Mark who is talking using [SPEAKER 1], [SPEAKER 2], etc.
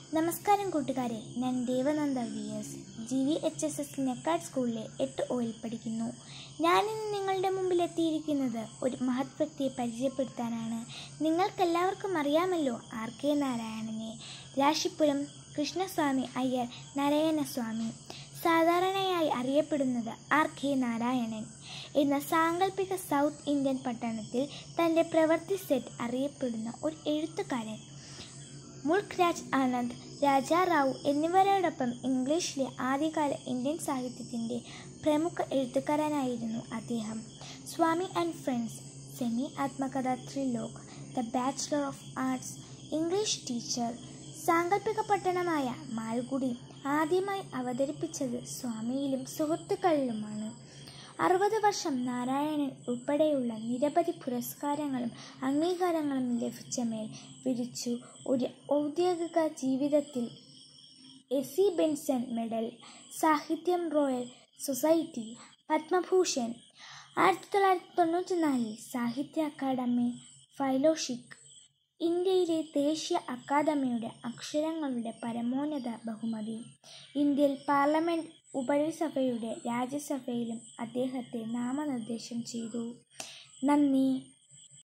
[SPEAKER 1] നമസ്കാരം കൂട്ടുകാരെ ഞാൻ Devananda V S G V H S S Nekkad സ്കൂളിലെ എട്ട് ഓയിൽ പഠിക്കുന്നു ഞാനിന്ന് നിങ്ങളുടെ മുമ്പിൽ എത്തിയിരിക്കുന്നത് ഒരു മഹത് വ്യക്തിയെ പരിചയപ്പെടുത്താനാണ് നിങ്ങൾക്കെല്ലാവർക്കും അറിയാമല്ലോ ആർ കെ നാരായണനെ രാശിപുരം കൃഷ്ണസ്വാമി അയ്യർ നാരായണസ്വാമി സാധാരണയായി അറിയപ്പെടുന്നത് ആർ കെ നാരായണൻ എന്ന സാങ്കല്പിക സൗത്ത് ഇന്ത്യൻ പട്ടണത്തിൽ തൻ്റെ പ്രവൃത്തി സെറ്റ് അറിയപ്പെടുന്ന ഒരു എഴുത്തുകാരൻ മുൾക്ക് രാജ് ആനന്ദ് രാജാ റാവു എന്നിവരോടൊപ്പം ഇംഗ്ലീഷിലെ ആദ്യകാല ഇന്ത്യൻ സാഹിത്യത്തിൻ്റെ പ്രമുഖ എഴുത്തുകാരനായിരുന്നു അദ്ദേഹം സ്വാമി ആൻഡ് ഫ്രണ്ട്സ് സെമി ആത്മകഥ Trilok the bachelor of arts English teacher സാങ്കല്പിക പട്ടണമായ മാൽഗുഡി ആദ്യമായി അവതരിപ്പിച്ചത് സ്വാമിയിലും സുഹൃത്തുക്കളിലുമാണ് അറുപത് വർഷം നാരായണൻ ഉൾപ്പെടെയുള്ള നിരവധി പുരസ്കാരങ്ങളും അംഗീകാരങ്ങളും ലഭിച്ച മേൽ വിരിച്ചു ഒരു ഔദ്യോഗിക ജീവിതത്തിൽ എസി ബെൻസൺ മെഡൽ സാഹിത്യം റോയൽ സൊസൈറ്റി പത്മഭൂഷൺ ആയിരത്തി തൊള്ളായിരത്തി തൊണ്ണൂറ്റി നാലിൽ സാഹിത്യ അക്കാദമി ഫൈലോഷിക് ഇന്ത്യയിലെ ദേശീയ അക്കാദമിയുടെ അക്ഷരങ്ങളുടെ പരമോന്നത ബഹുമതി ഇന്ത്യയിൽ പാർലമെൻറ്റ് ഉപരിസഭയുടെ രാജ്യസഭയിലും അദ്ദേഹത്തെ നാമനിർദ്ദേശം ചെയ്തു നന്ദി